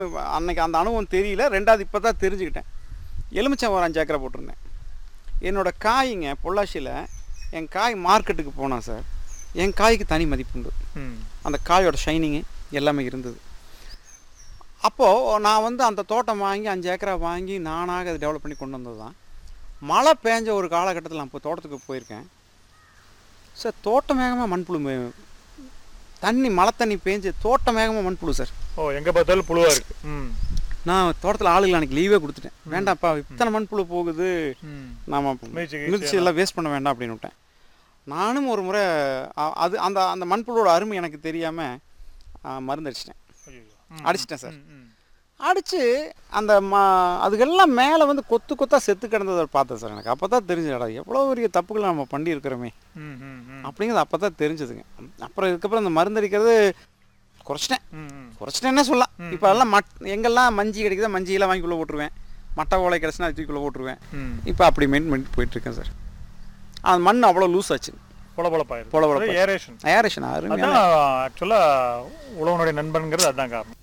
அன்னைக்கு அந்த அனுபவம் தெரியல ரெண்டாவது இப்போ தான் தெரிஞ்சுக்கிட்டேன் எலுமிச்சம் ஒரு அஞ்சு ஏக்கரை போட்டிருந்தேன் என்னோடய காய்ங்க பொள்ளாச்சியில் என் காய் மார்க்கெட்டுக்கு போனேன் சார் என் காய்க்கு தனி மதிப்பு உண்டு ம் அந்த காயோட ஷைனிங்கு எல்லாமே இருந்தது அப்போது நான் வந்து அந்த தோட்டம் வாங்கி அஞ்சு ஏக்கரா வாங்கி நானாக அதை டெவலப் பண்ணி கொண்டு வந்தது தான் மழை பேஞ்ச ஒரு காலகட்டத்தில் நான் இப்போ தோட்டத்துக்கு போயிருக்கேன் சார் தோட்டம் வேகமாக மண்புழு மே- தண்ணி மழை தண்ணி பேஞ்சு தோட்டம் வேகமாக மண்புழு சார் ஓ எங்கே பார்த்தாலும் புழுவாக இருக்கு ம் நான் தோட்டத்தில் ஆளுகள் அன்றைக்கி லீவே கொடுத்துட்டேன் வேண்டாம்ப்பா இத்தனை மண்புழு போகுது ம் நாம முயற்சி மிதிச்சு எல்லாம் வேஸ்ட் பண்ண வேண்டாம் அப்படின்னு விட்டேன் நானும் ஒரு முறை அ- அது அந்த அந்த மண்புழுவோட அருமை எனக்கு தெரியாமல் மருந்து அடிச்சிட்டேன் ஐயோ அடிச்சிட்டேன் சார் ம் ம் அடித்து அந்த ம அதுக்கெல்லாம் மேலே வந்து கொத்து கொத்தாக செத்து கிடந்ததை பார்த்தேன் சார் எனக்கு அப்போ தான் தெரிஞ்சதுடா எவ்வளோ பெரிய தப்புகளை நம்ம பண்ணியிருக்கிறோமே ம் ம் ம் அப்படிங்கிறது அப்போ தான் தெரிஞ்சதுங்க அப்புறம் இதுக்கப்புறம் இந்த மருந்து அடிக்கிறது குறைச்சிட்டேன் ம் ம் குறைச்சிட்டேன்னே சொல்லலாம் இப்போ எல்லாம் மட் எங்கெல்லாம் மஞ்சி கிடைக்குதோ மஞ்சியெல்லாம் வாங்கி உள்ள போட்டுருவேன் மட்டை ஓலை கிடச்சுனா அது தூக்கி உள்ள போட்டுருவேன் ம் இப்போ அப்படி மெயின் பண்ணிட்டு போயிட்டுருக்கேன் சார் அந்த மண் அவ்வளோ லூஸ் ஆச்சு பொலபொலப்பாயிருது பொலபொலப்பாயிருது. ஏரேஷன் ஏரேஷன் அருமையான அதான் ஆக்சுவலாக உழவனுடைய நண்பன்கிறது அதுதான் காரணம்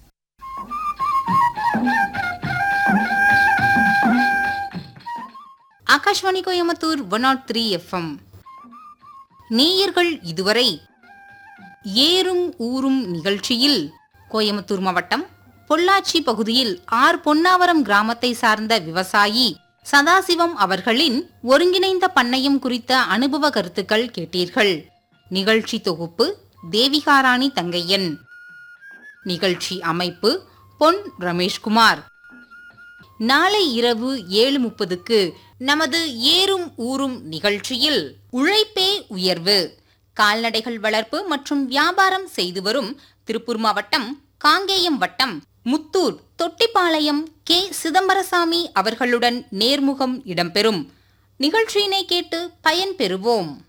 Akashvani Coimbatore one nought three FM நேயர்கள் இதுவரை ஏறும் ஊரும் நிகழ்ச்சியில் கோயம்புத்தூர் மாவட்டம் பொள்ளாச்சி பகுதியில் ஆர் பொன்னாவரம் கிராமத்தை சார்ந்த விவசாயி சதாசிவம் அவர்களின் ஒருங்கிணைந்த பண்ணையம் குறித்த அனுபவ கருத்துக்கள் கேட்டீர்கள் நிகழ்ச்சி தொகுப்பு தேவிகாராணி தங்கையன் நிகழ்ச்சி அமைப்பு பொன் ரமேஷ்குமார் நாளை இரவு ஏழு முப்பதுக்கு நமது ஏறும் ஊரும் நிகழ்ச்சியில் உழைப்பே உயர்வு கால்நடைகள் வளர்ப்பு மற்றும் வியாபாரம் செய்து வரும் திருப்பூர் மாவட்டம் காங்கேயம் வட்டம் முத்தூர் தொட்டிப்பாளையம் கே சிதம்பரசாமி அவர்களுடன் நேர்முகம் இடம்பெறும் நிகழ்ச்சியினை கேட்டு பயன்பெறுவோம்